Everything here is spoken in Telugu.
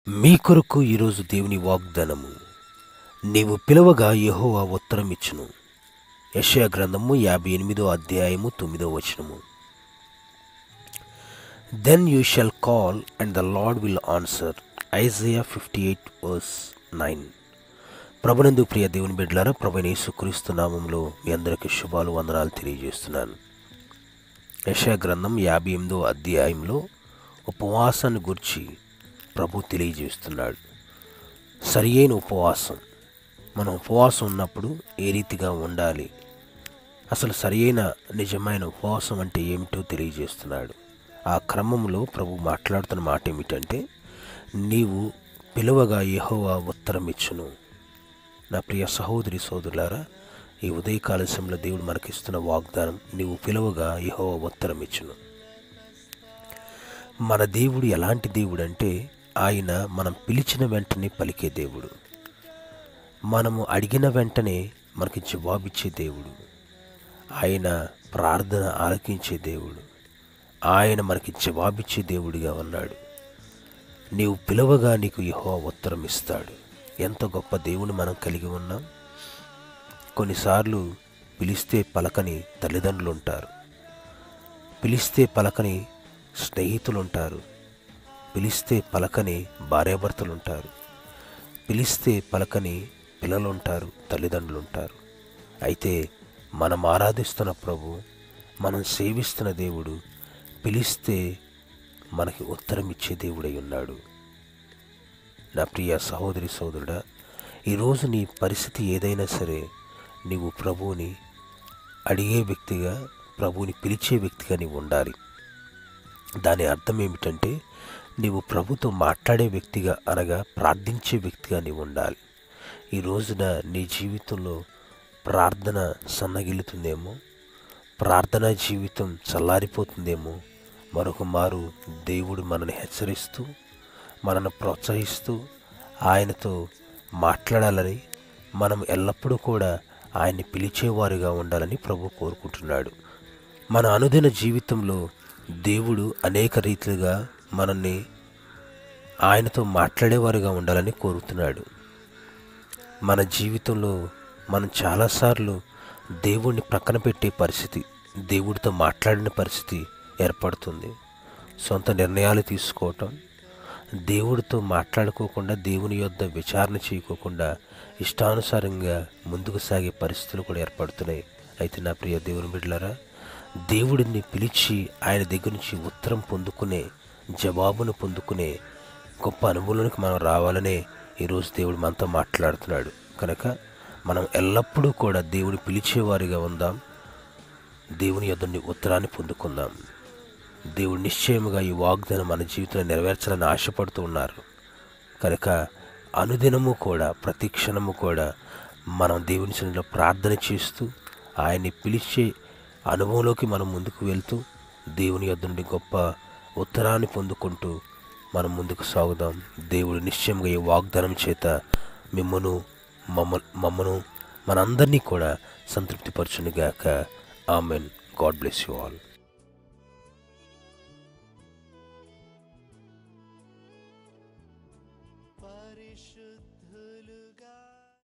మీ కొరకు ఈరోజు దేవుని వాగ్దానము నీవు పిలవగా యెహోవా ఉత్తరం ఇచ్చును యెషయా గ్రంథము యాభై ఎనిమిదో అధ్యాయము తొమ్మిదో వచనము then you shall call and the Lord will answer Isaiah fifty eight verse nine ప్రభునందు ప్రియ దేవుని బిడ్డలారా ప్రభు యేసుక్రీస్తు నామంలో మీ అందరికీ శుభాలు వందనాలు తెలియజేస్తున్నాను యెషయా గ్రంథం యాభై ఎనిమిదో అధ్యాయంలో ఉపవాసాన్ని గురించి ప్రభు తెలియజేస్తున్నాడు సరి అయిన ఉపవాసం మనం ఉపవాసం ఉన్నప్పుడు ఏ రీతిగా ఉండాలి అసలు సరి అయిన నిజమైన ఉపవాసం అంటే ఏమిటో తెలియజేస్తున్నాడు ఆ క్రమంలో ప్రభు మాట్లాడుతున్న మాట ఏమిటంటే నీవు పిలువగా యెహోవా ఉత్తరం ఇచ్చును నా ప్రియ సహోదరి సోదరులారా ఈ ఉదయకాల సమయంలో దేవుడు మనకిస్తున్న వాగ్దానం నీవు పిలువగా యెహోవా ఉత్తరం ఇచ్చును మన దేవుడు ఎలాంటి దేవుడు అంటే ఆయన మనం పిలిచిన వెంటనే పలికే దేవుడు మనము అడిగిన వెంటనే మనకి జవాబిచ్చే దేవుడు ఆయన ప్రార్థన ఆలకించే దేవుడు ఆయన మనకి జవాబిచ్చే దేవుడిగా ఉన్నాడు నీవు పిలవగా నీకు యహో ఉత్తరం ఇస్తాడు ఎంత గొప్ప దేవుని మనం కలిగి ఉన్నాం కొన్నిసార్లు పిలిస్తే పలకని తల్లిదండ్రులు ఉంటారు పిలిస్తే పలకని స్నేహితులు ఉంటారు పిలిస్తే పలకని భార్యాభర్తలు ఉంటారు పిలిస్తే పలకని పిల్లలు ఉంటారు తల్లిదండ్రులు ఉంటారు అయితే మనం ఆరాధిస్తున్న ప్రభు మనం సేవిస్తున్న దేవుడు పిలిస్తే మనకి ఉత్తరం ఇచ్చే దేవుడై ఉన్నాడు నా ప్రియ సహోదరి సోదరుడా ఈరోజు నీ పరిస్థితి ఏదైనా సరే నీవు ప్రభువుని అడిగే వ్యక్తిగా ప్రభువుని పిలిచే వ్యక్తిగా నీవు ఉండాలి దాని అర్థం ఏమిటంటే నీవు ప్రభుతో మాట్లాడే వ్యక్తిగా అనగా ప్రార్థించే వ్యక్తిగా నీవు ఉండాలి ఈ రోజున నీ జీవితంలో ప్రార్థన సన్నగిల్లుతుందేమో ప్రార్థనా జీవితం చల్లారిపోతుందేమో మరొక మారు దేవుడు మనల్ని హెచ్చరిస్తూ మనను ప్రోత్సహిస్తూ ఆయనతో మాట్లాడాలని మనం ఎల్లప్పుడూ కూడా ఆయన్ని పిలిచేవారుగా ఉండాలని ప్రభు కోరుకుంటున్నాడు మన అనుదిన జీవితంలో దేవుడు అనేక రీతిలుగా మనల్ని ఆయనతో మాట్లాడేవారుగా ఉండాలని కోరుతున్నాడు మన జీవితంలో మనం చాలాసార్లు దేవుణ్ణి ప్రక్కన పెట్టే పరిస్థితి దేవుడితో మాట్లాడిన పరిస్థితి ఏర్పడుతుంది సొంత నిర్ణయాలు తీసుకోవటం దేవుడితో మాట్లాడుకోకుండా దేవుని యొద్ద విచారణ చేయకోకుండా ఇష్టానుసారంగా ముందుకు సాగే పరిస్థితులు కూడా ఏర్పడుతున్నాయి అయితే నా ప్రియ దేవుని బిడ్డలారా దేవుడిని పిలిచి ఆయన దగ్గర నుంచి ఉత్తరం పొందుకునే జవాబును పొందుకునే గొప్ప అనుభవంలోనికి మనం రావాలనే ఈరోజు దేవుడు మనతో మాట్లాడుతున్నాడు కనుక మనం ఎల్లప్పుడూ కూడా దేవుని పిలిచేవారిగా ఉందాం దేవుని యొద్దని ఉత్తరాన్ని పొందుకుందాం దేవుడు నిశ్చయముగా ఈ వాగ్దానం మన జీవితంలో నెరవేర్చాలని ఆశపడుతూ ఉన్నారు కనుక అనుదినము కూడా ప్రతి క్షణము కూడా మనం దేవుని సన్నిధిలో ప్రార్థన చేస్తూ ఆయన్ని పిలిచే అనుభవంలోకి మనం ముందుకు వెళ్తూ దేవుని యొద్ద నుండి గొప్ప ఉత్తరాన్ని పొందుకుంటూ మనం ముందుకు సాగుదాం దేవుడు నిశ్చయంగా ఈ వాగ్దానం చేత మిమ్మను మమ్మ మమ్మను మనందరినీ కూడా సంతృప్తిపరచునుగాక amen God bless you all